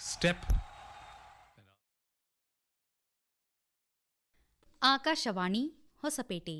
step. Akashvani Hosapete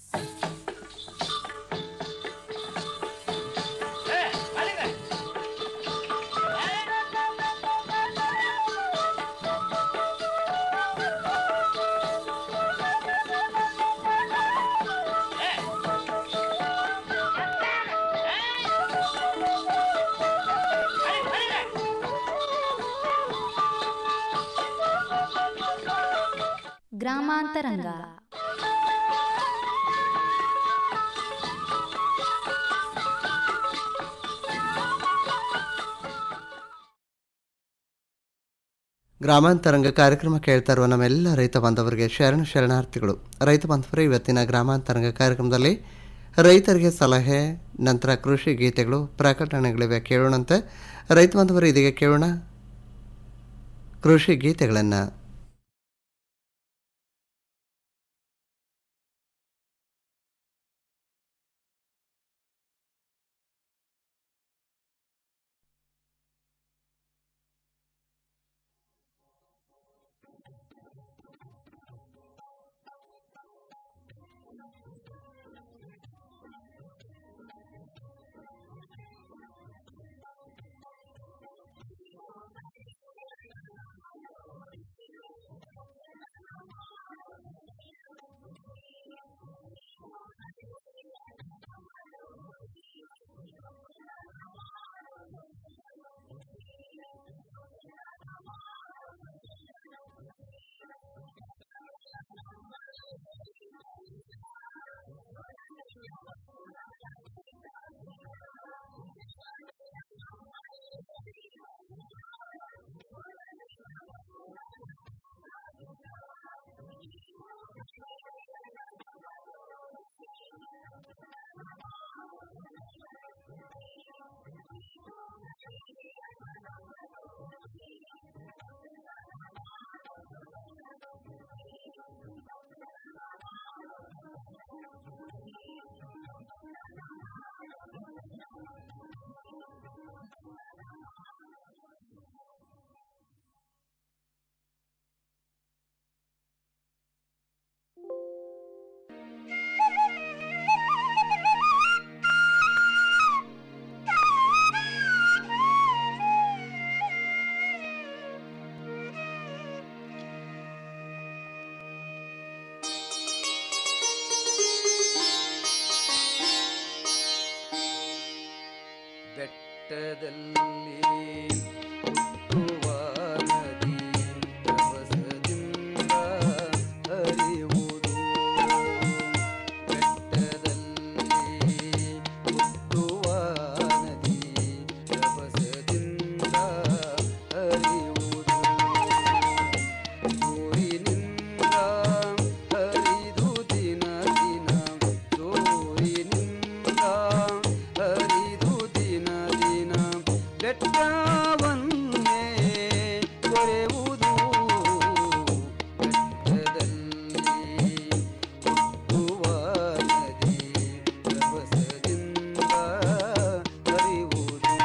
ಗ್ರಾಮಾಂತರಂಗ ಗ್ರಾಮಾಂತರಂಗ ಕಾರ್ಯಕ್ರಮ ಕೇಳ್ತಾ ಇರುವ ನಮ್ಮೆಲ್ಲ ರೈತ ಬಾಂಧವರಿಗೆ ಶರಣ ಶರಣಾರ್ಥಿಗಳು ರೈತ ಬಾಂಧವರು ಇವತ್ತಿನ ಗ್ರಾಮಾಂತರಂಗ ಕಾರ್ಯಕ್ರಮದಲ್ಲಿ ರೈತರಿಗೆ ಸಲಹೆ ನಂತರ ಕೃಷಿ ಗೀತೆಗಳು ಪ್ರಕಟಣೆಗಳಿವೆ ಕೇಳೋಣಂತೆ ರೈತ ಬಾಂಧವರು ಇದೀಗ ಕೇಳೋಣ ಕೃಷಿ ಗೀತೆಗಳನ್ನು ಬೆಟ್ಟದಲ್ಲಿ ಹುಟ್ಟುವ ನದಿ ರಭಸದಿಂದ ಹರಿಯುವುದು ಬೆಟ್ಟದಲ್ಲಿ ಹುಟ್ಟುವ ನದಿ ರಭಸದಿಂದ ಹರಿಯುವುದು ಜೋರಿನಿಂದ ಹರಿದು ದಿನ ದಿನ ಜೋರಿನಿಂದ ಹರಿದು ದಿನ ದಿನ ಬೆಟ್ಟವನ್ನೇ ಕೊರೆಯುವುದು ಬೆಟ್ಟದಲ್ಲಿ ಹುಟ್ಟುವ ನದಿ ರಭಸದಿಂದ ಹರಿಯುವುದು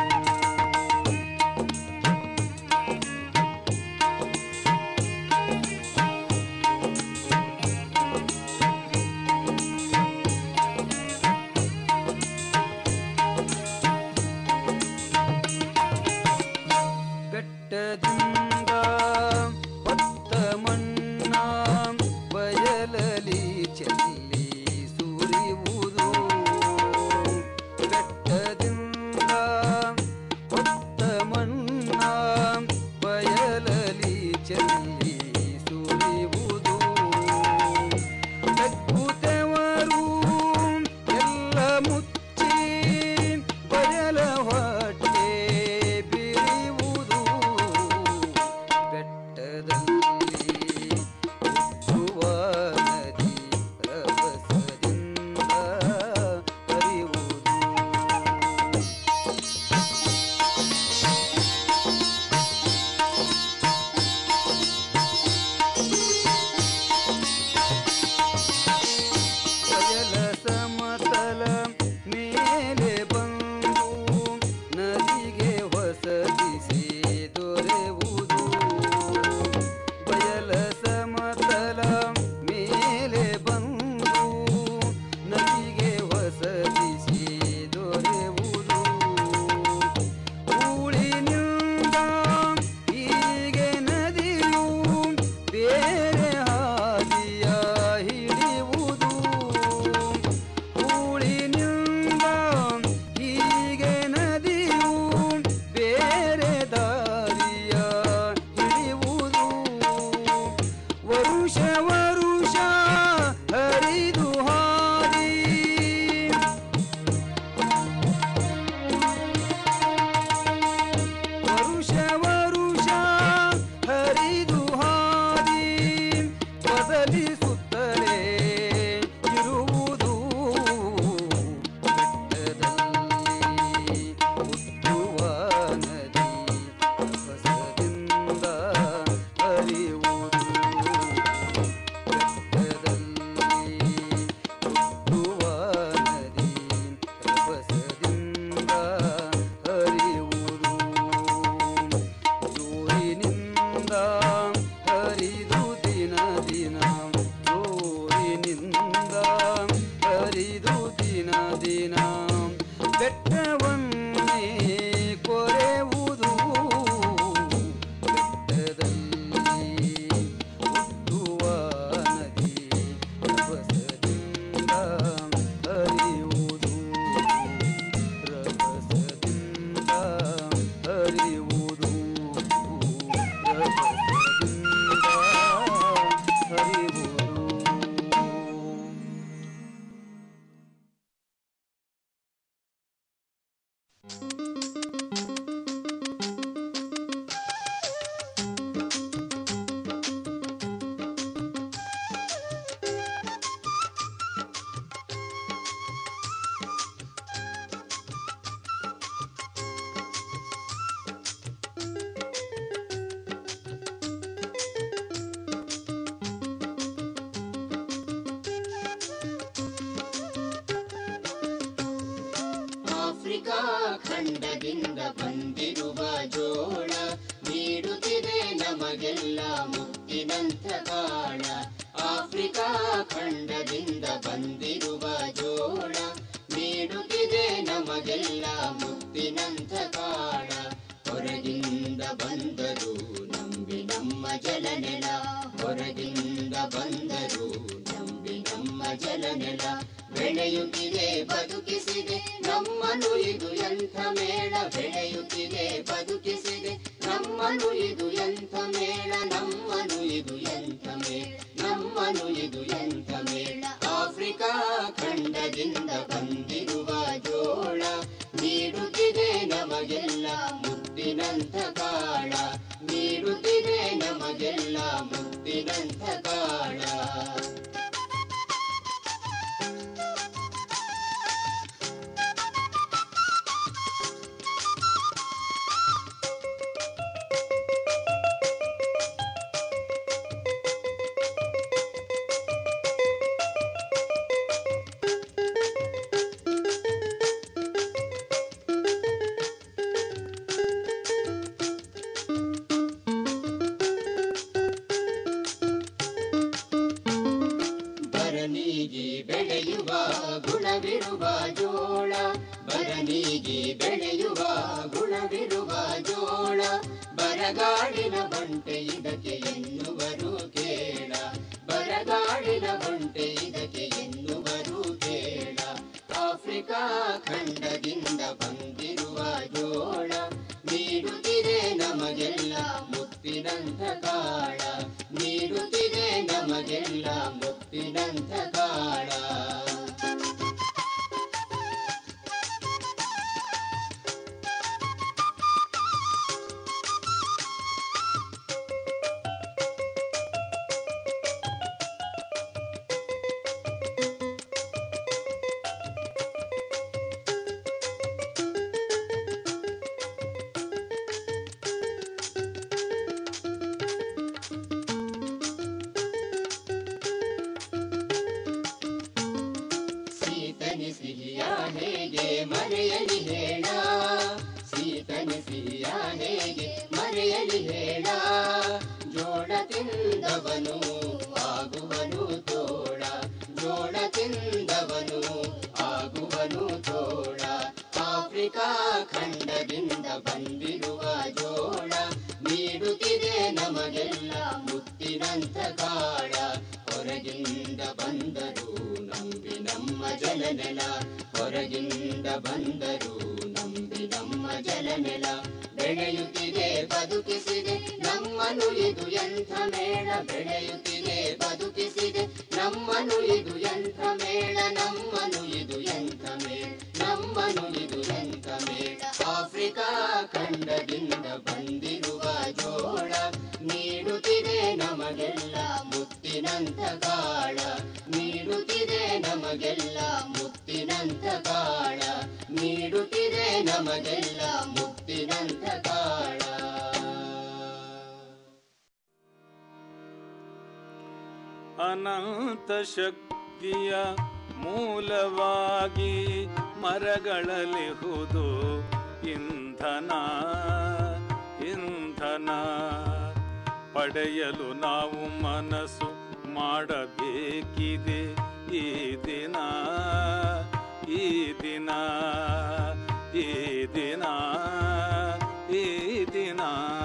ಬೆಟ್ಟದಿಂದ ಹೊತ್ತ ಮಣ್ಣ ಬಯಲಲಿ ಚೆಲ್ಲಿ ಸುರಿಯುವುದು ಬೆಟ್ಟದಿಂದ ಹೊತ್ತ ಮಣ್ಣ ಬಯಲಲಿ ಚೆಲ್ಲಿ ಸುರಿಯುವುದು ತಗ್ಗುತ್ತವರು ಎಲ್ಲ ಮುಚ್ಚಿ ಬಯಲ ಹೊಟ್ಟೆ ಬಿರಿಯುವುದು ಖಂಡದಿಂದ ಬಂದಿರುವ ಜೋಳ ನೀಡುತ್ತಿದೆ ನಮಗೆಲ್ಲ ಮುತ್ತಿನಂಥ ಕಾಳ ಆಫ್ರಿಕಾ ಖಂಡದಿಂದ ಬಂದಿರುವ ಜೋಳ ನೀಡುತ್ತಿದೆ ನಮಗೆಲ್ಲ ಮುತ್ತಿನಂಥ ಕಾಳ ಹೊರಗಿಂದ ಬಂದರು ನಂಬಿ ನಮ್ಮ ಜಲನೆಲ ಹೊರಗಿಂದ ಬಂದರು ನಂಬಿ ನಮ್ಮ ಜಲನೆಲ ಬೆಳೆಯುತ್ತಿದೆ ಬದುಕಿಸಿದೆ ನಮ್ಮನು ಇದು ಎಂಥ ಮೇಳ ಬೆಳೆಯುತ್ತಿದೆ ಬದುಕಿಸಿದೆ ನಮ್ಮನು ಇದು ಎಂಥ ಮೇಳ ನಮ್ಮನು ಇದು ಎಂಥ ಮೇಳ ನಮ್ಮನು ಇದು ಎಂಥ ಮೇಳ ಆಫ್ರಿಕಾ ಖಂಡದಿಂದ ಬಂದಿರುವ ಜೋಳ ನೀಡುತ್ತಿದೆ ನಮಗೆಲ್ಲ ಮುತ್ತಿನಂಥ ಕಾಳ ನೀಡುತ್ತಿದೆ ನಮಗೆಲ್ಲ ಮುತ್ತಿನಂಥ ಕಾಳ ಬರನೀಗಿ ಬೆಳೆಯುವ ಗುಣವಿರುವ ಜೋಳ ಬರನೀಗಿ ಬೆಳೆಯುವ ಗುಣವಿರುವ ಜೋಳ ಬರಗಾಡಿನ ಬಂಟೆ ಇದಕ್ಕೆ ಎನ್ನುವರು ಕೇಳ ಬರಗಾಡಿನ ಬಂಟೆ ಇದಕ್ಕೆ ಎನ್ನುವರು ಕೇಳ ಆಫ್ರಿಕಾ ಖಂಡದಿಂದ ಬಂದಿರುವ ಜೋಳ ನೀಡುತ್ತಿದೆ ನಮಗೆಲ್ಲ ಮುತ್ತಿನಂಥ ಕಾಳ ನೀಡುತ್ತಿದೆ ನಮಗೆಲ್ಲ ಮುತ್ತಿನಂಥ ಕಾಳ ಸೀತನಿ ಸಿಹಿಯ ಹೇಗೆ ಮರೆಯಲಿ ಹೇಳ ಸೀತನಿ ಸಿಹಿಯ ಹೇಗೆ ಮರೆಯಲಿ ಹೇಳ ಜೋಳ ತಿಂದವನು ಆಗುವನು ತೋಳ ಜೋಳ ತಿಂದವನು ಆಗುವನು ತೋಳ ಆಫ್ರಿಕಾ ಖಂಡದಿಂದ ಬಂದಿರುವ ಜೋಳ ನೀಡುತ್ತಿದೆ ನಮಗೆಲ್ಲ ಮುತ್ತಿನಂಥ ಕಾಳ ಹೊರಗಿಂದ ಬಂದರು ನಂಬಿ ನಮ್ಮ ಜಲನೆಲ ಹೊರಗಿಂದ ಬಂದರು ನಂಬಿ ನಮ್ಮ ಜಲನೆಲ ಬೆಳೆಯುತ್ತಿದೆ ಬದುಕಿಸಿದೆ ನಮ್ಮನು ಇದು ಎಂಥ ಮೇಳ ಬೆಳೆಯುತ್ತಿದೆ ಬದುಕಿಸಿದೆ ನಮ್ಮನು ಇದು ಎಂಥ ಮೇಳ ನಮ್ಮನು ಇದು ಎಂಥ ಮೇಳ ನಮ್ಮನು ಇದು ಎಂಥ ಮೇಳ ಆಫ್ರಿಕಾ ಖಂಡದಿಂದ ಬಂದಿರುವ ಜೋಳ ನೀಡುತ್ತಿದೆ ನಮಗೆಲ್ಲ ಮುತ್ತಿನಂಥ ಕಾಳ ನೀಡುತ್ತಿದೆ ನಮಗೆಲ್ಲ ಮುತ್ತಿನಂಥ ಕಾಳ ನೀಡುತ್ತಿದೆ ನಮಗೆಲ್ಲ ಮುತ್ತಿನಂಥ ಕಾಳ ಅನಂತ ಶಕ್ತಿಯ ಮೂಲವಾಗಿ ಮರಗಳಲಿಹುದು ಇಂಧನ ಇಂಧನ ಪಡೆಯಲು ನಾವು ಮನಸ್ಸು ಮಾಡಬೇಕಿದೆ ಈ ದಿನ ಈ ದಿನ ಈ ದಿನ ಈ ದಿನ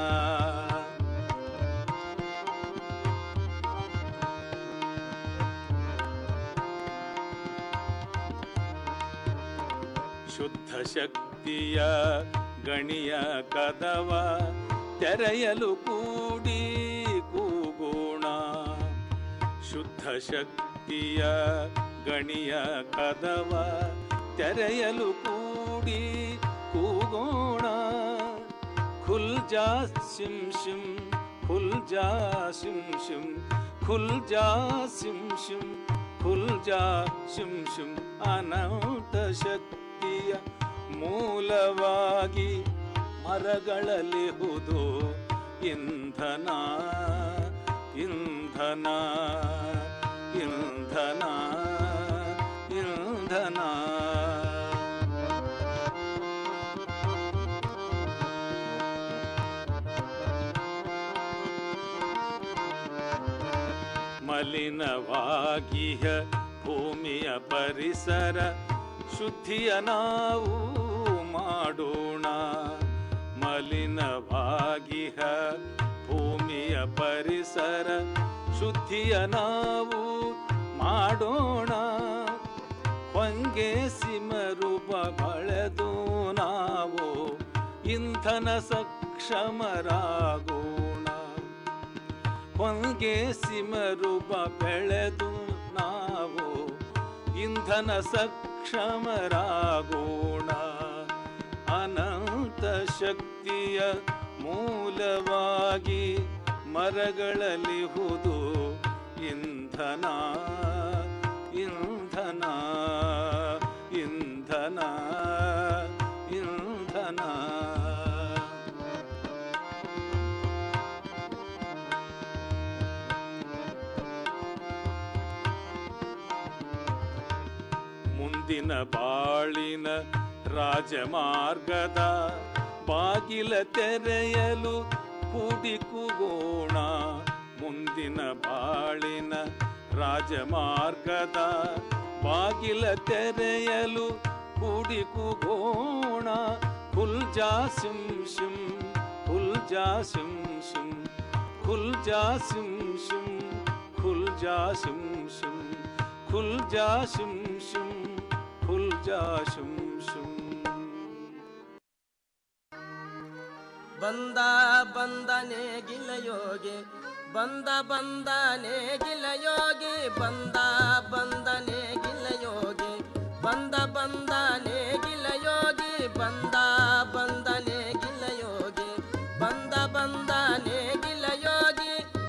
ಶುದ್ಧ ಶಕ್ತಿಯ ಗಣಿಯ ಕದವ ತೆರೆಯಲು ಕೂಡಿ ಕೂಗೋಣ ಶುದ್ಧ ಶಕ್ತಿಯ ಗಣಿಯ ಕದವ ತೆರೆಯಲು ಕೂಡಿ ಕೂಗೋಣ ಖುಲ್ ಜಾ ಸಿಂ ಶಿಂ ಖುಲ್ ಜಾ ಸಿಂ ಶಿಂ ಖುಲ್ ಜಾ ಸಿಂ ಶಿಂ ಖುಲ್ ಜಾ ಶಿಂ ಶಿಂ ಅನಂತ ಶಕ್ತಿಯ ಮೂಲವಾಗಿ ಮರಗಳಲಿಹುದು ಇಂಧನ ಇಂಧನ ಇಂಧನ ಇಂಧನ ಮಲಿನವಾಗಿಹ ಭೂಮಿಯ ಪರಿಸರ ಶುದ್ಧಿಯ ನಾವು ಮಾಡೋಣ ಮಲಿನವಾಗಿಹ ಭೂಮಿಯ ಪರಿಸರ ಶುದ್ಧಿಯ ನಾವು ಮಾಡೋಣ ಹೊಂಗೆ ಸಿಮರೂಪ ಬಳೆದು ನಾವು ಇಂಧನ ಸಕ್ಷಮರಾಗೋಣ ಹೊಂಗೆ ಸಿಮರೂಪ ಬೆಳೆದು ನಾವು ಇಂಧನ ಸಕ್ಷಮರಾಗೋಣ ಅನಂತ ಶಕ್ತಿಯ ಮೂಲವಾಗಿ ಮರಗಳಲ್ಲಿಹುದು ಇಂಧನ ಇಂಧನ ಇಂಧನ ಇಂಧನ ಮುಂದಿನ ಬಾಳಿನ ರಾಜಮಾರ್ಗದ ಬಾಗಿಲ ತೆರೆಯಲು ಕೂಡಿಕುಗೋಣ ಮುಂದಿನ ಬಾಳಿನ ರಾಜಮಾರ್ಗದ ಬಾಗಿಲ ತೆರೆಯಲು ಕೂಡಿಕುಗೋಣ ಹುಲ್ಜಾ ಸಿಂ ಶಿಂ ಹುಲ್ಜಾ ಸಿಂ ಶಿಂ ಖುಲ್ಜಾ ಸಿಂ ಶಿಂ ಖುಲ್ಜಾ ಸಿಂ ಶಿಂ ಖುಲ್ಜಾ ಶಿಂ ಶಿಂ ಖುಲ್ಜಾ ಶಿಂ ಶಿಂ ಬಂದ ಬಂದನೆ ಗಿಲಯೋಗಿ ಬಂದ ಬಂದನೆ ಗಿಲಯೋಗಿ ಬಂದ ಬಂದನೆ ಗಿಲಯೋಗಿ ಬಂದ ಬಂದನೆ ಗಿಲಯೋಗಿ ಬಂದ ಬಂದನೆ ಗಿಲಯೋಗಿ ಬಂದ ಬಂದನೆ ಗಿಲಯೋಗಿ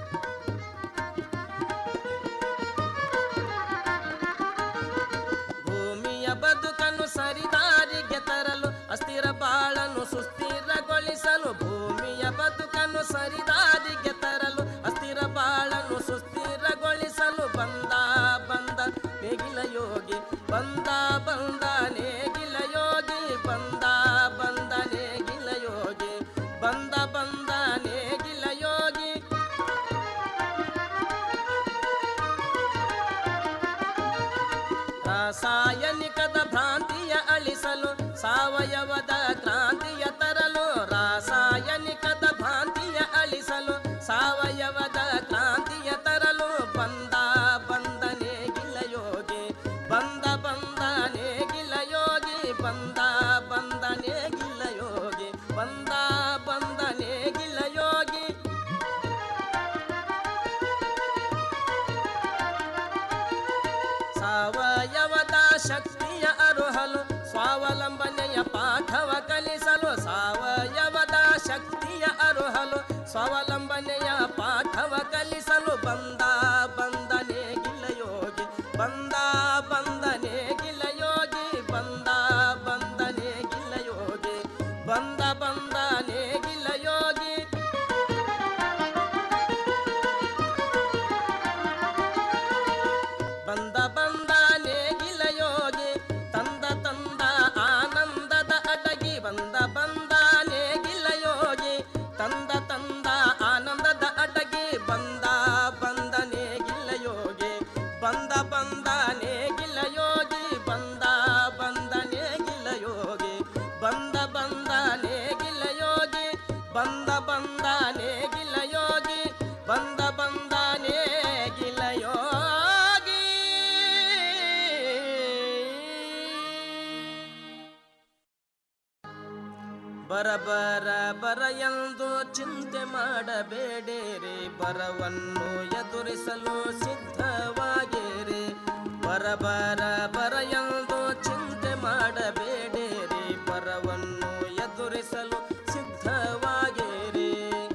ಭೂಮಿಯ ಬದುಕನ್ನು ಸರಿದಾರಿಗೆ ತರಲು ಅಸ್ಥಿರ ಬಾಳನ್ನು ಸುಸ್ಥಿರಗೊಳಿಸಲು ಭೂಮಿಯ ಬದುಕನ್ನು ಸರಿದಾರಿಗೆ ತರಲು ಅಸ್ಥಿರ ಬಾಳನ್ನು ಸುಸ್ಥಿರಗೊಳಿಸಲು ಬಂದ ಬಂದ ನೇಗಿಲ ಯೋಗಿ ಬಂದ ಬಂದ ನೇಗಿಲ ಯೋಗಿ ಬಂದ ಬಂದ ನೇಗಿಲ ಯೋಗಿ ಬಂದ ಬಂದ ನೇಗಿಲ ಯೋಗಿ ರಾಸಾಯನಿಕದ ಭ್ರಾಂತಿಯ ಅಳಿಸಲು ಸಾವಯವದ ಕ್ರಾಂತಿಯ ತರಲು ರಾಸಾಯನಿಕದ ಭ್ರಾಂತಿಯ ಅಳಿಸಲು ಸಾವಯವದ ಕ್ರಾಂತಿಯ ತರಲು ಬಂದ ಬಂದನೆ ಗಿಲಯೋಗಿ ಬಂದ ಬಂದನೆ ಗಿಲಯೋಗಿ ಬಂದ ಬಂದನೆ ಗಿಲಯೋಗಿ ಬಂದ ಬಂದನೆ ಗಿಲಯೋಗಿ ಸಾವಯವದ ಶಕ್ತಿಯ ಅರುಹಲು ಸ್ವಾವಲಂಬನೆಯ ಪಾಠವ ಕಲಿಸಲು ಸಾವಯವದ ಶಕ್ತಿಯ ಅರುಹಲು ಸ್ವಾವಲಂಬನೆಯ ಪಾಠವ ಕಲಿಸಲು ಬಂದ ಬಂದನೆ ಗಿಲಯೋಗಿ ಬಂದ ಬಂದನೆ ಗಿಲಯೋಗಿ ಬಂದ ಬಂದನೆ ಗಿಲಯೋಗಿ ಬಂದ ಬಂದನೆ ಗಿಲಯೋಗಿ ಬಂದ ಬಂದ ನೇಗಿಲ ಯೋಗಿ ತಂದ ತಂದ ಆನಂದದ ಅಡಗಿ ಬಂದ ಬಂದ ನೇಗಿಲ ಯೋಗಿ ತಂದ ತಂದ ಆನಂದದ ಅಡಗಿ ಬಂದ ಬಂದ ನೇಗಿಲ ಯೋಗಿ ಬಂದ ಬಂದ ನೇಗಿಲ ಯೋಗಿ ಬಂದ ಬಂದ ನೇಗಿಲ ಯೋಗಿ ಬಂದ ಬಂದ ನೇಗಿಲ ಯೋಗಿ ಬಂದ ಬಂದ ನೇಗಿಲ ಯೋಗಿ ಬಂದ ಬಂದ ನೇಗಿಲ ಯೋಗಿ ಬರ ಬರ ಬರ ಎಂದು ಚಿಂತೆ ಮಾಡಬೇಡಿರಿ ಬರವನ್ನು ಎದುರಿಸಲು ಸಿದ್ಧವಾಗಿರಿ ಬರ ಬರ ಬರ ಎಂದು ಚಿಂತೆ ಮಾಡಬೇಡಿರಿ ಬರವನ್ನು ಎದುರಿಸಲು ಸಿದ್ಧವಾಗಿರಿ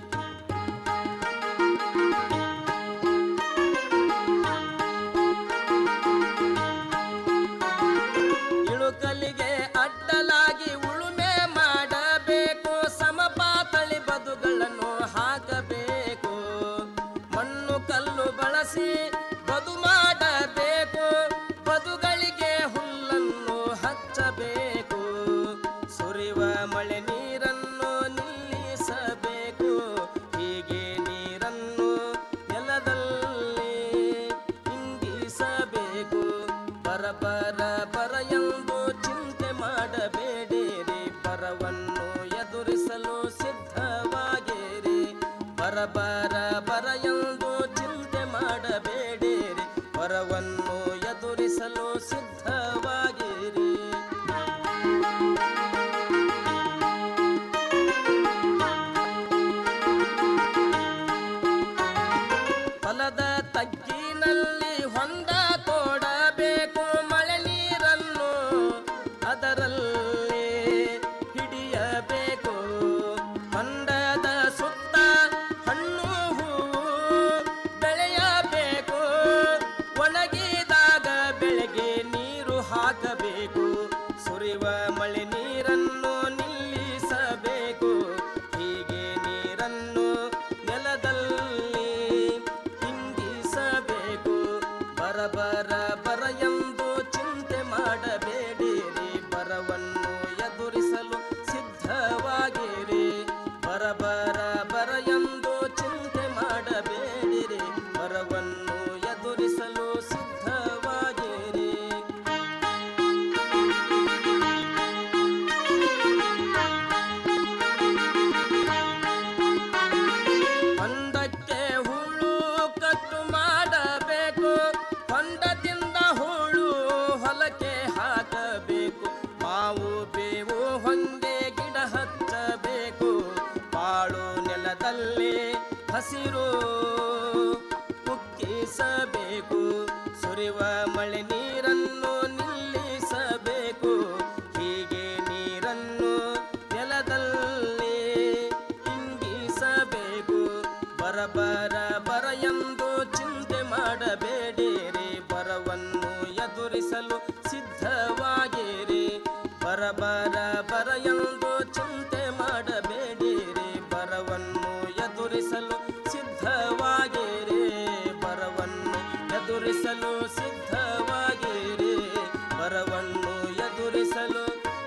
ಇಳುಕಲಿಗೆ ಅಡ್ಡಲಾಗಿ ಉಳುಮೆ ಮಾಡಬೇಕು ಸಮಪಾತಳಿ ಬದುಗಳನ್ನು ಹಾಕಬೇಕು ಮಣ್ಣು ಕಲ್ಲು ಬಳಸಿ ಬದು ಮಾಡಬೇಕು ಬದುಗಳಿಗೆ ಹುಲ್ಲು ಬರ ಬರ ಎಂದು ಚಿಂತೆ ಮಾಡಬೇಡಿರಿ ವರವನ್ನು ಎದುರಿಸಲು ಸಿದ್ಧವಾಗಿರಿ ಹೊಲದ ತಗ್ಗಿನಲ್ಲಿ ಹೊಂದ ತೋಡಬೇಕು ಮಳೆ ನೀರನ್ನು ಅದರಲ್ಲಿ ಹಿಡಿಯಬೇಕು ಹೊಂಡದ ಸುತ್ತ ಹಣ್ಣು ಹೂವು ಬೆಳೆಯಬೇಕು ಒಣಗಿದಾಗ ಬೆಳೆಗೆ ನೀರು ಹಾಕಬೇಕು ಸುರಿವ ಮಳೆ ನೀರನ್ನು ನಿಲ್ಲಿಸಬೇಕು ಹೀಗೆ ನೀರನ್ನು ನೆಲದಲ್ಲಿ ಹಿಂಗಿಸಬೇಕು ಬರ ಬರ ಬರ ಎಂದು ಚಿಂತೆ ಮಾಡಬೇಡಿರಿ ಬರವನ್ನು ಎದುರಿಸಲು ಸಿದ್ಧವಾಗಿರಿ ಬರ ಬರ ಬರ ಎಂದು ಚಿಂತೆ ಮಾಡಬೇಡಿರಿ ಬರವನ್ನು ಎದುರಿಸಲು ಸಿದ್ಧವಾಗಿರಿ ಹೊಂಡಕ್ಕೆ ಹುಳು ಕಟ್ಟು ಮಾಡಬೇಕು ಹೊಂಡದಿಂದ ಹುಳು ಹೊಲಕ್ಕೆ ಹಾಕಬೇಕು ಮಾವು ಬೇವು ಹೊಂಗೆ ಗಿಡ ಹಚ್ಚಬೇಕು ಬಾಳು ನೆಲದಲ್ಲಿ ಹಸಿರು ಮುಕ್ಕಿಸಬೇಕು ಸುರಿವ ಮಳೆ ನೀರನ್ನು ನಿಲ್ಲಿಸಬೇಕು ಹೀಗೆ ನೀರನ್ನು ನೆಲದಲ್ಲಿ ಹಿಂಗಿಸಬೇಕು ಬರ ಬರ ಬರ ಎಂದು ಚಿಂತೆ ಮಾಡಬೇಡಿರಿ ಬರವನ್ನು ಎದುರಿಸಲು ಸಿದ್ಧವಾಗಿರಿ ಬರ ಬರ ಬರ ಎಂದು ಚಿಂತೆ ಮಾಡಬೇಡಿರಿ ಬರವನ್ನು ಎದುರಿಸಲು ಸಿದ್ಧವಾಗಿರಿ ಬರವನ್ನು ಎದುರಿಸಲು ಸಿದ್ಧವಾಗಿರಿ ಬರವನ್ನು ಎದುರಿಸಲು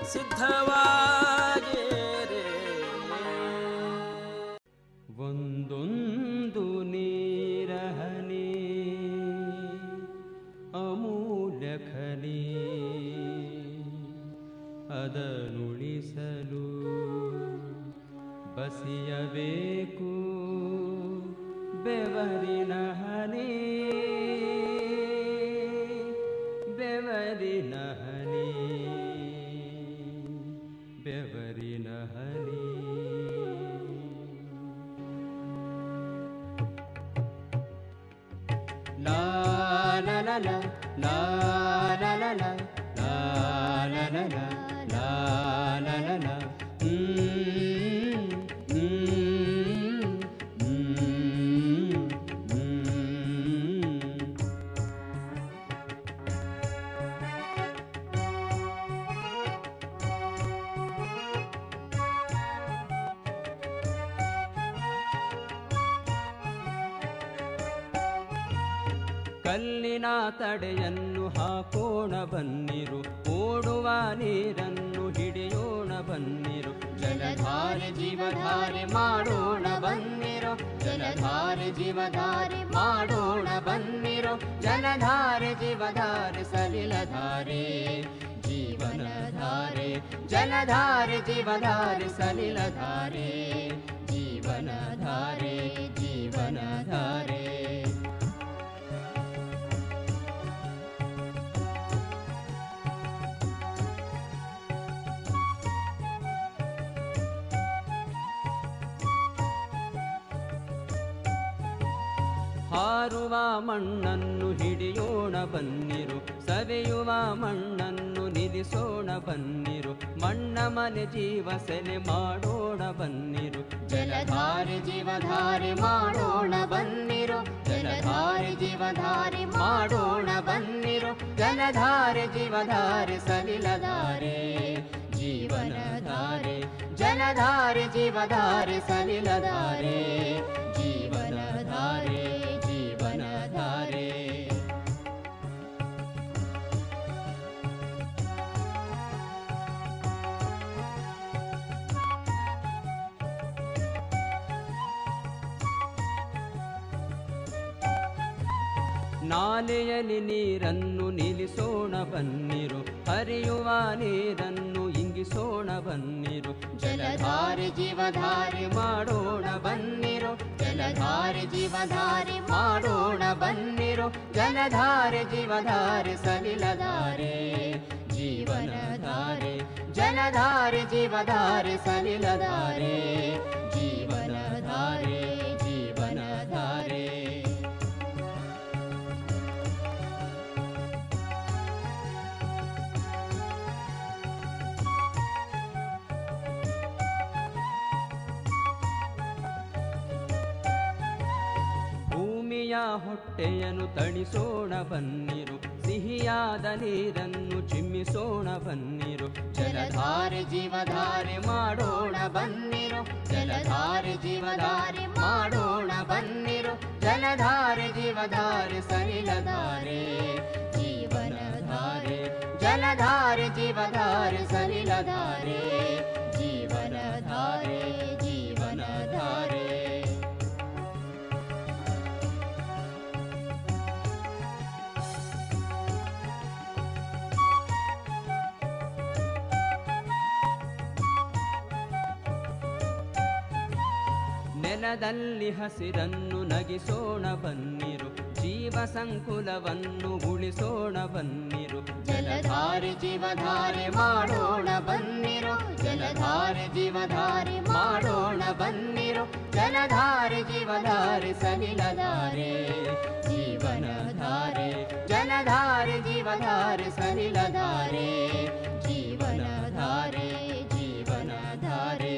ಸಿದ್ಧವಾಗಿರಿ ಒಂದೊಂದು ನೀರಹನಿ ಅಮೂಲ್ಯ ಖನಿ ಅದನುಳಿಸಲು ಬಸಿಯಬೇಕು ಬೆವರಿನ ಹನಿ ಬೆವರಿನ ಹನಿ ಬೆವರಿನ ಹನಿ La la la la la la la la la la la la la la la la Mm, mm, mm, mm. ಕಲ್ಲಿನ ತಡೆಯನ್ನು ಹಾಕೋಣ ಬನ್ನಿರು ಓಡುವ ನೀರನ್ನು ಹಿಡಿಯೋಣ ಬನ್ನಿರು ಜಲಧಾರೆ ಜೀವಧಾರೆ ಮಾಡೋಣ ಬನ್ನಿರು ಜಲಧಾರೆ ಜೀವಧಾರೆ ಮಾಡೋಣ ಬನ್ನಿರು ಜಲಧಾರೆ ಜೀವಧಾರೆ ಸಲಿಲಧಾರೆ ಜೀವನಧಾರೆ ಜಲಧಾರೆ ಜೀವಧಾರೆ ಸಲಿಲಧಾರೆ ಜೀವನಧಾರೆ ಜೀವನಧಾರೆ ಹಾರುವ ಮಣ್ಣನ್ನು ಹಿಡಿಯೋಣ ಬನ್ನಿರು ಸವೆಯುವ ಮಣ್ಣನ್ನು ನಿಲ್ಲಿಸೋಣ ಬನ್ನಿರು ಮಣ್ಣ ಮನೆ ಜೀವ ಸೆಲೆ ಮಾಡೋಣ ಬನ್ನಿರು ಜಲಧಾರೆ ಜೀವಧಾರೆ ಮಾಡೋಣ ಬನ್ನಿರು ಜಲಧಾರೆ ಜೀವಧಾರೆ ಮಾಡೋಣ ಬನ್ನಿರು ಜಲಧಾರೆ ಜೀವಧಾರೆ ಸಲಿಲಧಾರೆ ಜೀವನಧಾರೆ ಜಲಧಾರೆ ಜೀವಧಾರೆ ಸಲಿಲಧಾರೆ ಜೀವನಧಾರೆ ಜೀವನಧಾರೆ ನಾಲೆಯಲ್ಲಿ ನೀರನ್ನು ನಿಲ್ಲಿಸೋಣ ಬನ್ನಿರು ಹರಿಯುವ ನೀರನ್ನು ಇಂಗಿಸೋಣ ಬನ್ನಿರು ಜಲಧಾರೆ ಜೀವಧಾರೆ ಮಾಡೋಣ ಬನ್ನಿರು ಜಲಧಾರೆ ಜೀವಧಾರೆ ಮಾಡೋಣ ಬನ್ನಿರು ಜಲಧಾರೆ ಜೀವಧಾರೆ ಸಲಿಲಧಾರೆ ಜೀವನಧಾರೆ ಜಲಧಾರೆ ಜೀವಧಾರೆ ಸಲಿಲಧಾರೆ ಜೀವನಧಾರೆ ಜೀವನಧಾರೆ ಭೂಮಿಯ ಹೊಟ್ಟೆಯನ್ನು ತಣಿಸೋಣ ಬನ್ನಿರು ಸಿಹಿಯಾದ ನೀರನ್ನು ಚಿಮ್ಮಿಸೋಣ ಬನ್ನಿರು ಜಲಧಾರೆ ಜೀವಧಾರೆ ಮಾಡೋಣ ಬನ್ನಿರು ಜಲಧಾರೆ ಜೀವಧಾರೆ ಮಾಡೋಣ ಬನ್ನಿರು ಜಲಧಾರೆ ಜೀವಧಾರೆ ಸಲಿಲಧಾರೆ ಜೀವನಧಾರೆ ಜಲಧಾರೆ ಜೀವಧಾರೆ ಸಲಿಲಧಾರೆ ಜೀವನಧಾರೆ ಜೀವನಧಾರೆ ನೆಲದಲ್ಲಿ ಹಸಿರನ್ನು ನಗಿಸೋಣ ಬನ್ನಿರು ಜೀವ ಸಂಕುಲವನ್ನು ಉಳಿಸೋಣ ಬನ್ನಿರು ಜಲಧಾರೆ ಜೀವಧಾರೆ ಮಾಡೋಣ ಬನ್ನಿರು ಜಲಧಾರೆ ಜೀವಧಾರೆ ಮಾಡೋಣ ಬನ್ನಿರು ಜಲಧಾರೆ ಜೀವಧಾರೆ ಸಲಿಲಧಾರೆ ಜೀವನಧಾರೆ ಜಲಧಾರೆ ಜೀವಧಾರೆ ಸಲಿಲಧಾರೆ ಜೀವನಧಾರೆ ಜೀವನಧಾರೆ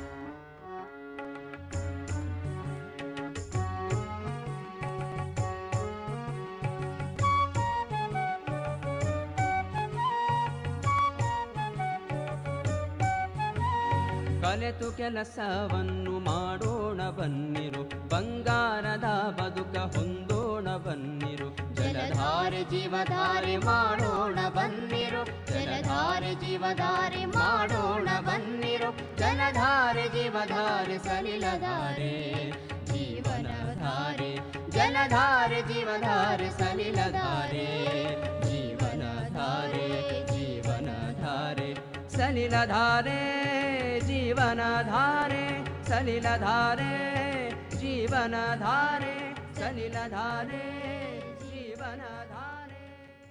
ಕಲೆತು ಕೆಲಸವನ್ನು ಮಾಡೋಣ ಬನ್ನಿರು ಬಂಗಾರದ ಬದುಕ ಹೊಂದೋಣ ಬನ್ನಿರು ಜಲಧಾರೆ ಜೀವಧಾರೆ ಮಾಡೋಣ ಬನ್ನಿರು ಜಲಧಾರೆ ಜೀವಧಾರೆ ಮಾಡೋಣ ಬನ್ನಿರು ಜಲಧಾರೆ ಜೀವಧಾರೆ ಸಲಿಲಧಾರೆ ಜೀವನಧಾರೆ ಜಲಧಾರೆ ಜೀವಧಾರೆ ಸಲಿಲಧಾರೆ ಜೀವನಧಾರೆ ಜೀವನಧಾರೆ ಸಲಿಲಧಾರೆ ಜೀವನಧಾರೆ ಸಲಿಲಧಾರೆ ಜೀವನಧಾರೆ ಸಲಿಲಧಾರೆ ಜೀವನಧಾರೆ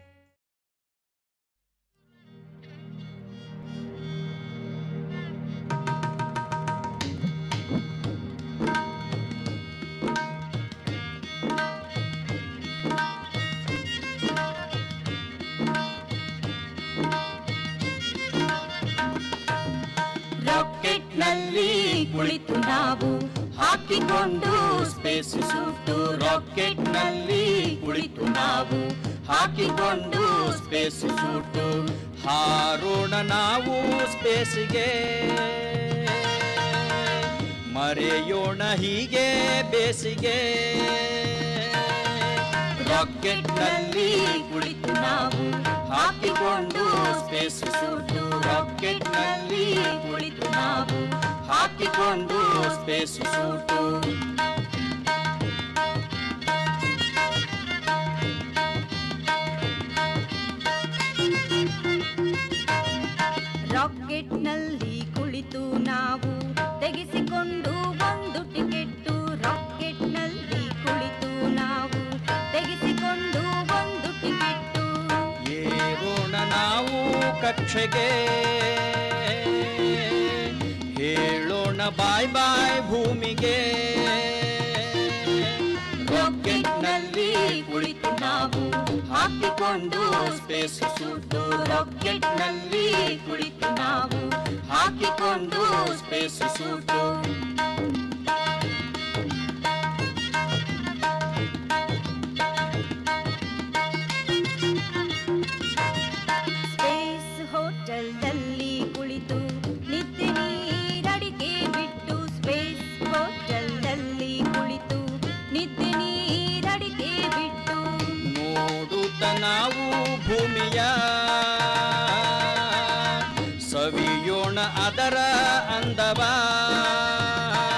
ರಾಕೆಟ್ನಲ್ಲಿ ಕುಳಿತು ನಾವು ಹಾಕಿಕೊಂಡು ಸ್ಪೇಸ್ ಸೂಟು ರಾಕೆಟ್ನಲ್ಲಿ ಕುಳಿತು ನಾವು ಹಾಕಿಕೊಂಡು ಸ್ಪೇಸ್ ಸೂಟು ಹಾರೋಣ ನಾವು ಸ್ಪೇಸಿಗೆ ಮರೆಯೋಣ ಹೀಗೆ ಬೇಸಿಗೆ ರಾಕೆಟ್ನಲ್ಲಿ ಕುಳಿತು ನಾವು ಹಾಕಿಕೊಂಡು ಸ್ಪೇಸ್ ಸೂಟು ರಾಕೆಟ್ನಲ್ಲಿ ಕುಳಿತು ನಾವು ಹಾಕಿಕೊಂಡು ಸ್ಪೇಸ್ ಸೂಟು ರಾಕೆಟ್ನಲ್ಲಿ ಕುಳಿತು ನಾವು ತೆಗೆಸಿಕೊಂಡು ಒಂದು ಟಿಕೆಟ್ಟು ರಾಕೆಟ್ನಲ್ಲಿ ಕುಳಿತು ನಾವು ತೆಗೆಸಿಕೊಂಡು ಒಂದು ಟಿಕೆಟ್ಟು ಏರೋಣ ನಾವು ಕಕ್ಷೆಗೆ ಹೇಳೋಣ ಬಾಯ್ ಬಾಯ್ ಭೂಮಿಗೆ ರಾಕೆಟ್ನಲ್ಲಿ ಕುಳಿತು ನಾವು ಹಾಕಿಕೊಂಡು ಸ್ಪೇಸ್ ಸೂಟು ರಾಕೆಟ್ನಲ್ಲಿ ಕುಳಿತು ನಾವು ಹಾಕಿಕೊಂಡು ಸ್ಪೇಸ್ ಸೂಟು ಸ್ಪೇಸ್ ಹೋಟೆಲ್ನಲ್ಲಿ ಕುಳಿತು ನಿದ್ದೆ ನೀರಡಿಕೆ ಬಿಟ್ಟು ಸ್ಪೇಸ್ ಹೋಟೆಲ್ನಲ್ಲಿ ಕುಳಿತು ನಿದ್ದೆ ನೀರಡಿಕೆ ಬಿಟ್ಟು ನೋಡುತ್ತ ನಾವು ಭೂಮಿಯ ಸವಿಯೋಣ ಅದರ ಅಂದವ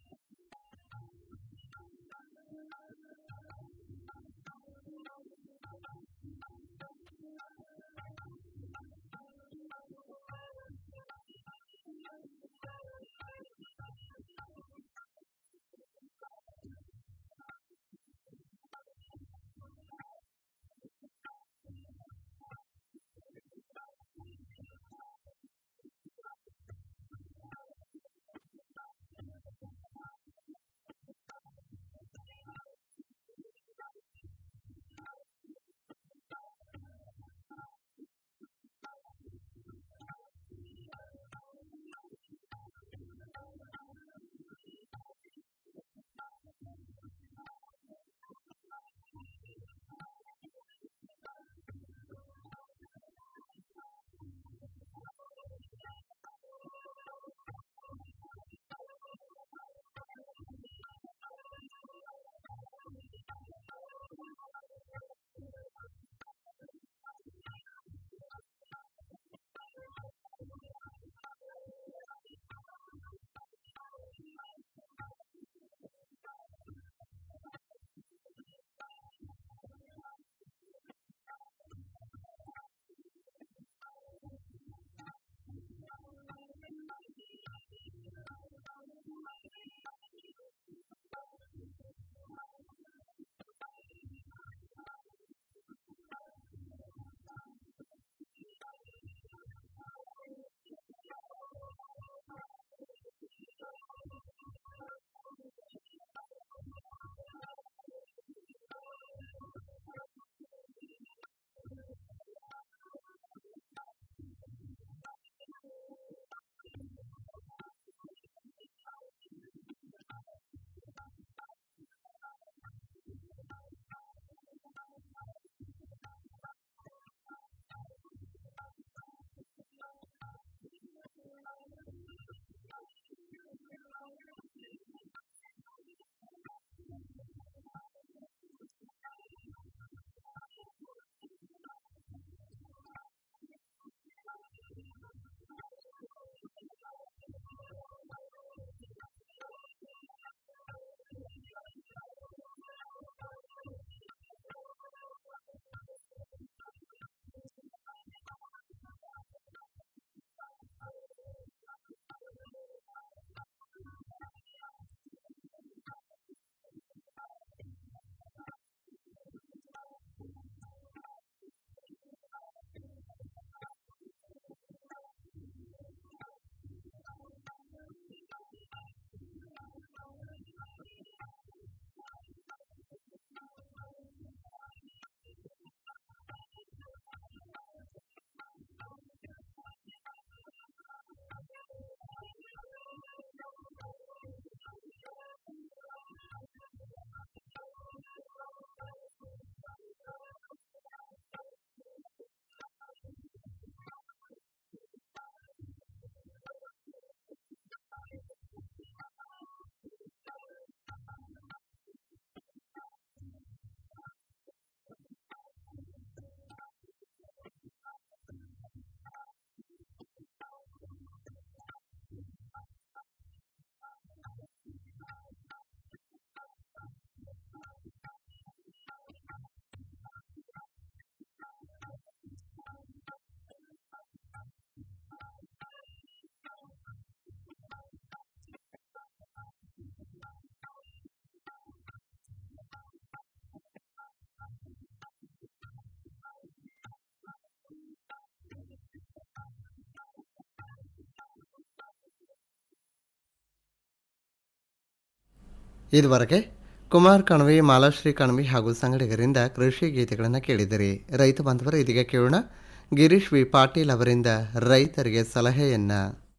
ಇದುವರೆಗೆ ಕುಮಾರ್ ಕಣವಿ ಮಾಲಾಶ್ರೀ ಕಣವಿ ಹಾಗೂ ಸಂಗಡಿಗರಿಂದ ಕೃಷಿ ಗೀತೆಗಳನ್ನು ಕೇಳಿದಿರಿ ರೈತ ಬಾಂಧವರು ಇದೀಗ ಕೇಳೋಣ ಗಿರೀಶ್ ವಿ ಪಾಟೀಲ್ ಅವರಿಂದ ರೈತರಿಗೆ ಸಲಹೆಯನ್ನ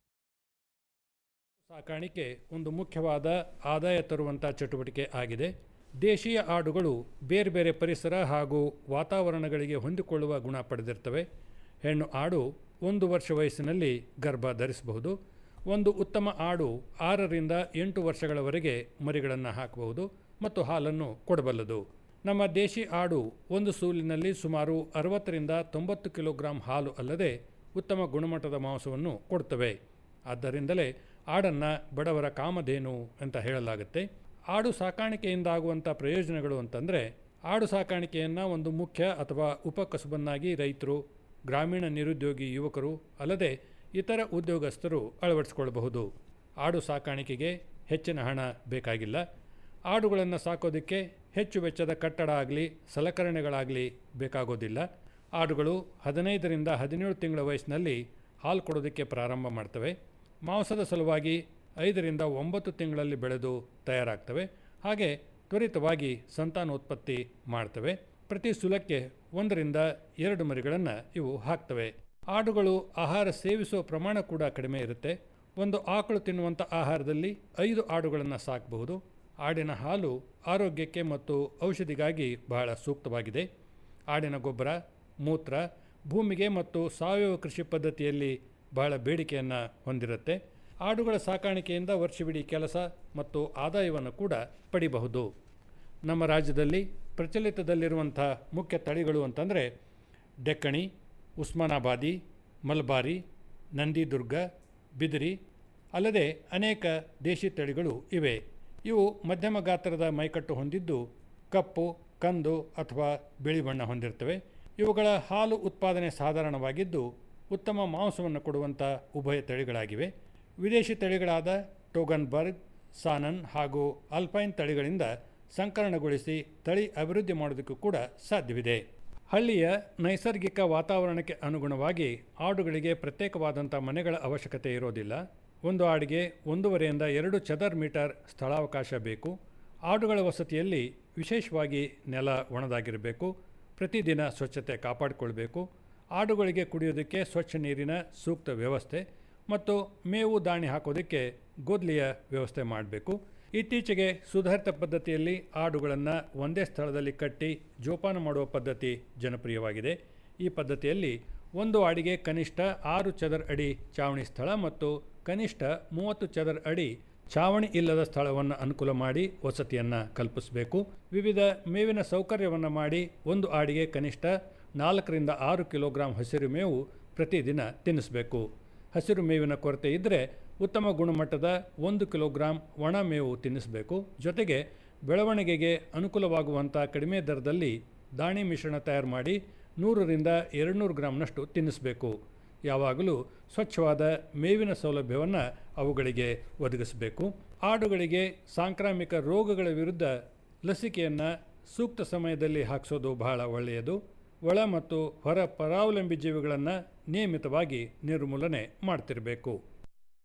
ಸಾಕಾಣಿಕೆ ಒಂದು ಮುಖ್ಯವಾದ ಆದಾಯ ತರುವಂಥ ಚಟುವಟಿಕೆ ಆಗಿದೆ ದೇಶೀಯ ಆಡುಗಳು ಬೇರೆ ಬೇರೆ ಪರಿಸರ ಹಾಗೂ ವಾತಾವರಣಗಳಿಗೆ ಹೊಂದಿಕೊಳ್ಳುವ ಗುಣ ಪಡೆದಿರ್ತವೆ ಹೆಣ್ಣು ಆಡು ಒಂದು ವರ್ಷ ವಯಸ್ಸಿನಲ್ಲಿ ಗರ್ಭ ಧರಿಸಬಹುದು ಒಂದು ಉತ್ತಮ ಆಡು ಆರರಿಂದ ಎಂಟು ವರ್ಷಗಳವರೆಗೆ ಮರಿಗಳನ್ನು ಹಾಕಬಹುದು ಮತ್ತು ಹಾಲನ್ನು ಕೊಡಬಲ್ಲದು ನಮ್ಮ ದೇಶಿ ಆಡು ಒಂದು ಸೂಲಿನಲ್ಲಿ ಸುಮಾರು ಅರವತ್ತರಿಂದ ತೊಂಬತ್ತು ಕಿಲೋಗ್ರಾಂ ಹಾಲು ಅಲ್ಲದೆ ಉತ್ತಮ ಗುಣಮಟ್ಟದ ಮಾಂಸವನ್ನು ಕೊಡ್ತವೆ ಆದ್ದರಿಂದಲೇ ಆಡನ್ನು ಬಡವರ ಕಾಮಧೇನು ಅಂತ ಹೇಳಲಾಗುತ್ತೆ ಆಡು ಸಾಕಾಣಿಕೆಯಿಂದ ಆಗುವಂಥ ಪ್ರಯೋಜನಗಳು ಅಂತಂದರೆ ಆಡು ಸಾಕಾಣಿಕೆಯನ್ನು ಒಂದು ಮುಖ್ಯ ಅಥವಾ ಉಪಕಸುಬನ್ನಾಗಿ ರೈತರು ಗ್ರಾಮೀಣ ನಿರುದ್ಯೋಗಿ ಯುವಕರು ಅಲ್ಲದೆ ಇತರ ಉದ್ಯೋಗಸ್ಥರು ಅಳವಡಿಸಿಕೊಳ್ಳಬಹುದು ಆಡು ಸಾಕಾಣಿಕೆಗೆ ಹೆಚ್ಚಿನ ಹಣ ಬೇಕಾಗಿಲ್ಲ ಆಡುಗಳನ್ನು ಸಾಕೋದಕ್ಕೆ ಹೆಚ್ಚು ವೆಚ್ಚದ ಕಟ್ಟಡ ಆಗಲಿ ಸಲಕರಣೆಗಳಾಗಲಿ ಬೇಕಾಗೋದಿಲ್ಲ ಆಡುಗಳು ಹದಿನೈದರಿಂದ ಹದಿನೇಳು ತಿಂಗಳ ವಯಸ್ಸಿನಲ್ಲಿ ಹಾಲು ಕೊಡೋದಕ್ಕೆ ಪ್ರಾರಂಭ ಮಾಡ್ತವೆ ಮಾಂಸದ ಸಲುವಾಗಿ ಐದರಿಂದ ಒಂಬತ್ತು ತಿಂಗಳಲ್ಲಿ ಬೆಳೆದು ತಯಾರಾಗ್ತವೆ ಹಾಗೆ ತ್ವರಿತವಾಗಿ ಸಂತಾನೋತ್ಪತ್ತಿ ಮಾಡ್ತವೆ ಪ್ರತಿ ಸುಲಕ್ಕೆ ಒಂದರಿಂದ ಎರಡು ಮರಿಗಳನ್ನು ಇವು ಹಾಕ್ತವೆ ಆಡುಗಳು ಆಹಾರ ಸೇವಿಸುವ ಪ್ರಮಾಣ ಕೂಡ ಕಡಿಮೆ ಇರುತ್ತೆ ಒಂದು ಆಕಳು ತಿನ್ನುವಂಥ ಆಹಾರದಲ್ಲಿ ಐದು ಆಡುಗಳನ್ನು ಸಾಕಬಹುದು ಆಡಿನ ಹಾಲು ಆರೋಗ್ಯಕ್ಕೆ ಮತ್ತು ಔಷಧಿಗಾಗಿ ಬಹಳ ಸೂಕ್ತವಾಗಿದೆ ಆಡಿನ ಗೊಬ್ಬರ ಮೂತ್ರ ಭೂಮಿಗೆ ಮತ್ತು ಸಾವಯವ ಕೃಷಿ ಪದ್ಧತಿಯಲ್ಲಿ ಬಹಳ ಬೇಡಿಕೆಯನ್ನು ಹೊಂದಿರುತ್ತೆ ಆಡುಗಳ ಸಾಕಾಣಿಕೆಯಿಂದ ವರ್ಷವಿಡೀ ಕೆಲಸ ಮತ್ತು ಆದಾಯವನ್ನು ಕೂಡ ಪಡಿಬಹುದು ನಮ್ಮ ರಾಜ್ಯದಲ್ಲಿ ಪ್ರಚಲಿತದಲ್ಲಿರುವಂಥ ಮುಖ್ಯ ತಳಿಗಳು ಅಂತಂದರೆ ಡೆಕ್ಕಣಿ ಉಸ್ಮಾನಾಬಾದಿ ಮಲ್ಬಾರಿ ನಂದಿದುರ್ಗ ಬಿದಿರಿ ಅಲ್ಲದೆ ಅನೇಕ ದೇಶಿ ತಳಿಗಳು ಇವೆ ಇವು ಮಧ್ಯಮ ಗಾತ್ರದ ಮೈಕಟ್ಟು ಹೊಂದಿದ್ದು ಕಪ್ಪು ಕಂದು ಅಥವಾ ಬಿಳಿ ಬಣ್ಣ ಹೊಂದಿರ್ತವೆ ಇವುಗಳ ಹಾಲು ಉತ್ಪಾದನೆ ಸಾಧಾರಣವಾಗಿದ್ದು ಉತ್ತಮ ಮಾಂಸವನ್ನು ಕೊಡುವಂಥ ಉಭಯ ತಳಿಗಳಾಗಿವೆ ವಿದೇಶಿ ತಳಿಗಳಾದ ಟೋಗನ್ಬರ್ಗ್ ಸಾನನ್ ಹಾಗೂ ಅಲ್ಪೈನ್ ತಳಿಗಳಿಂದ ಸಂಕಲನಗೊಳಿಸಿ ತಳಿ ಅಭಿವೃದ್ಧಿ ಮಾಡೋದಕ್ಕೂ ಕೂಡ ಸಾಧ್ಯವಿದೆ ಹಳ್ಳಿಯ ನೈಸರ್ಗಿಕ ವಾತಾವರಣಕ್ಕೆ ಅನುಗುಣವಾಗಿ ಆಡುಗಳಿಗೆ ಪ್ರತ್ಯೇಕವಾದಂಥ ಮನೆಗಳ ಅವಶ್ಯಕತೆ ಇರೋದಿಲ್ಲ ಒಂದು ಆಡಿಗೆ ಒಂದೂವರೆಯಿಂದ ಎರಡು ಚದರ್ ಮೀಟರ್ ಸ್ಥಳಾವಕಾಶ ಬೇಕು ಆಡುಗಳ ವಸತಿಯಲ್ಲಿ ವಿಶೇಷವಾಗಿ ನೆಲ ಒಣದಾಗಿರಬೇಕು ಪ್ರತಿದಿನ ಸ್ವಚ್ಛತೆ ಕಾಪಾಡಿಕೊಳ್ಬೇಕು ಆಡುಗಳಿಗೆ ಕುಡಿಯೋದಕ್ಕೆ ಸ್ವಚ್ಛ ನೀರಿನ ಸೂಕ್ತ ವ್ಯವಸ್ಥೆ ಮತ್ತು ಮೇವು ದಾಣಿ ಹಾಕೋದಕ್ಕೆ ಗೋದ್ಲಿಯ ವ್ಯವಸ್ಥೆ ಮಾಡಬೇಕು ಇತ್ತೀಚೆಗೆ ಸುಧಾರಿತ ಪದ್ಧತಿಯಲ್ಲಿ ಆಡುಗಳನ್ನು ಒಂದೇ ಸ್ಥಳದಲ್ಲಿ ಕಟ್ಟಿ ಜೋಪಾನ ಮಾಡುವ ಪದ್ಧತಿ ಜನಪ್ರಿಯವಾಗಿದೆ ಈ ಪದ್ಧತಿಯಲ್ಲಿ ಒಂದು ಆಡಿಗೆ ಕನಿಷ್ಠ ಆರು ಚದರ್ ಅಡಿ ಚಾವಣಿ ಸ್ಥಳ ಮತ್ತು ಕನಿಷ್ಠ ಮೂವತ್ತು ಚದರ್ ಅಡಿ ಚಾವಣಿ ಇಲ್ಲದ ಸ್ಥಳವನ್ನು ಅನುಕೂಲ ಮಾಡಿ ವಸತಿಯನ್ನು ಕಲ್ಪಿಸಬೇಕು ವಿವಿಧ ಮೇವಿನ ಸೌಕರ್ಯವನ್ನು ಮಾಡಿ ಒಂದು ಆಡಿಗೆ ಕನಿಷ್ಠ ನಾಲ್ಕರಿಂದ ಆರು ಕಿಲೋಗ್ರಾಂ ಹಸಿರು ಮೇವು ಪ್ರತಿದಿನ ತಿನ್ನಿಸಬೇಕು ಹಸಿರು ಮೇವಿನ ಕೊರತೆ ಇದ್ದರೆ ಉತ್ತಮ ಗುಣಮಟ್ಟದ ಒಂದು ಕಿಲೋಗ್ರಾಂ ಒಣ ಮೇವು ತಿನ್ನಿಸಬೇಕು ಜೊತೆಗೆ ಬೆಳವಣಿಗೆಗೆ ಅನುಕೂಲವಾಗುವಂಥ ಕಡಿಮೆ ದರದಲ್ಲಿ ದಾಣಿ ಮಿಶ್ರಣ ತಯಾರು ಮಾಡಿ ನೂರರಿಂದ ಎರಡುನೂರು ಗ್ರಾಮ್ನಷ್ಟು ತಿನ್ನಿಸಬೇಕು ಯಾವಾಗಲೂ ಸ್ವಚ್ಛವಾದ ಮೇವಿನ ಸೌಲಭ್ಯವನ್ನು ಅವುಗಳಿಗೆ ಒದಗಿಸಬೇಕು ಆಡುಗಳಿಗೆ ಸಾಂಕ್ರಾಮಿಕ ರೋಗಗಳ ವಿರುದ್ಧ ಲಸಿಕೆಯನ್ನು ಸೂಕ್ತ ಸಮಯದಲ್ಲಿ ಹಾಕಿಸೋದು ಬಹಳ ಒಳ್ಳೆಯದು ಒಳ ಮತ್ತು ಹೊರ ಪರಾವಲಂಬಿ ಜೀವಿಗಳನ್ನು ನಿಯಮಿತವಾಗಿ ನಿರ್ಮೂಲನೆ ಮಾಡ್ತಿರಬೇಕು